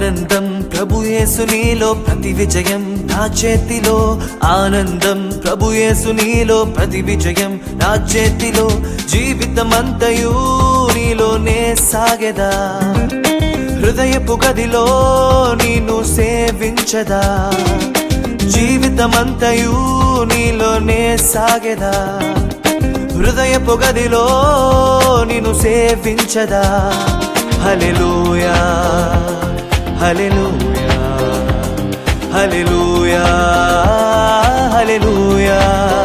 ఆనందం ప్రభు యేసు నీలో ప్రతి విజయం నా చేతిలో ఆనందం ప్రభు యేసు నీలో ప్రతి విజయం నా చేతిలో జీవితమంతయు నీలోనే సాగెదా హృదయపు గదిలో నిన్ను సేవించదా జీవితమంతయు నీలోనే సాగెదా హృదయపు గదిలో నిన్ను సేవించదా హల్లెలూయా హల్లెలూయా హల్లెలూయా హల్లెలూయా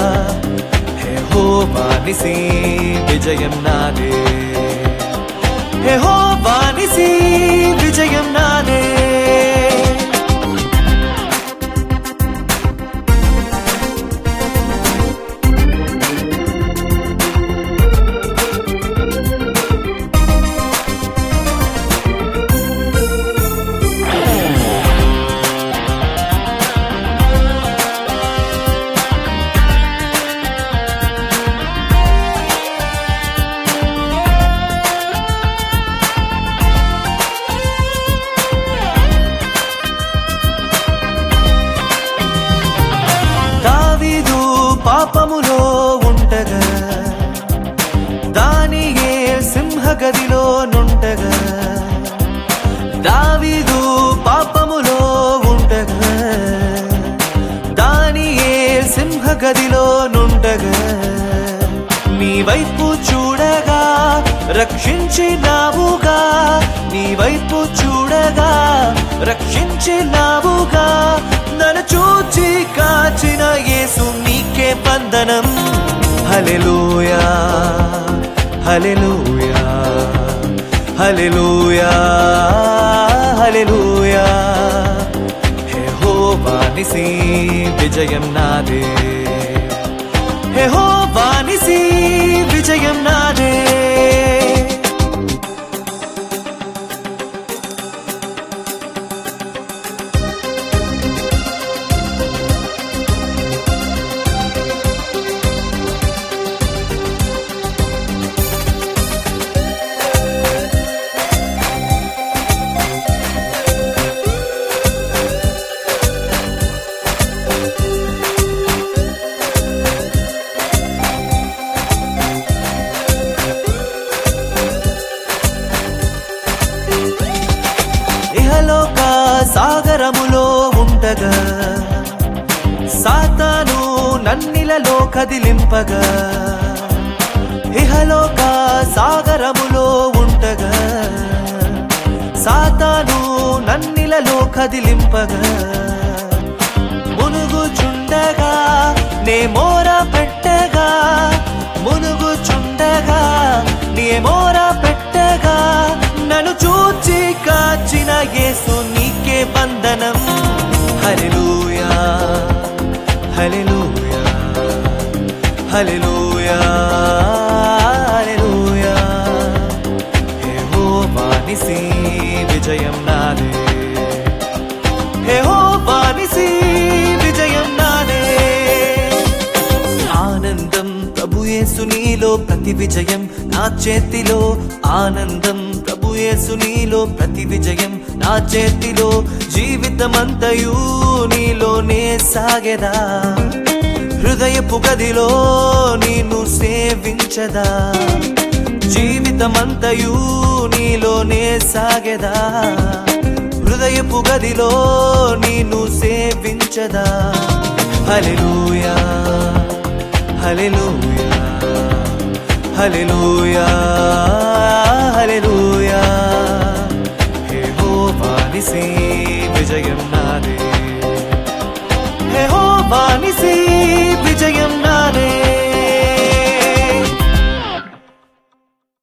యెహోవా నిసి విజయం నాదే యెహోవా నిసి విజయం నాదే దావీదు పాపములో ఉంటగా దానియే సింహగదిలో నుంటగా దావీదు పాపములో ఉంటగా దానియే సింహగదిలో నుంటగా నీ వైపు చూడగా రక్షించినావుగా నీ వైపు చూడగా రక్షించినావుగా నన్ను చూచి కాచిన యేసు నీకే వందనం హల్లెలూయా హల్లెలూయా హల్లెలూయా హల్లెలూయా యెహోవా నిసి విజయం నాదే యెహోవా నిసి విజయం నాదే ఇహలోక సాగరములో ఉంటగా సాతాను నన్నిలలో కదిలింపగా ఇహలోక సాగరములో ఉంటగా సాతాను నన్నిలలో కదిలింపగా మునుగుచుండగా నే మోర పెట్టగా మునుగుచుండగా నే మోర పెట్టగా నన్ను చూచి కాచిన యేసు నీకే వందనం హల్లెలూయా హల్లెలూయా హల్లెలూయా హల్లెలూయా యెహోవా నిసి విజయం నాదే యెహోవా నిసి విజయం నాదే ఆనందం ప్రభు యేసు నీలో ప్రతి విజయం నా చేతిలో ఆనందం ప్రభు యేసు నీలో ప్రతి విజయం నా చేతిలో జీవితమంతయు నీలోనే సాగెదా హృదయపు గదిలో నిన్ను సేవించదా జీవితమంతయు నీలోనే సాగెదా హృదయపు గదిలో నిన్ను సేవించదా హల్లెలూయా హల్లెలూయా హల్లెలూయా హల్లెలూయా యెహోవా నిసి విజయం నాదే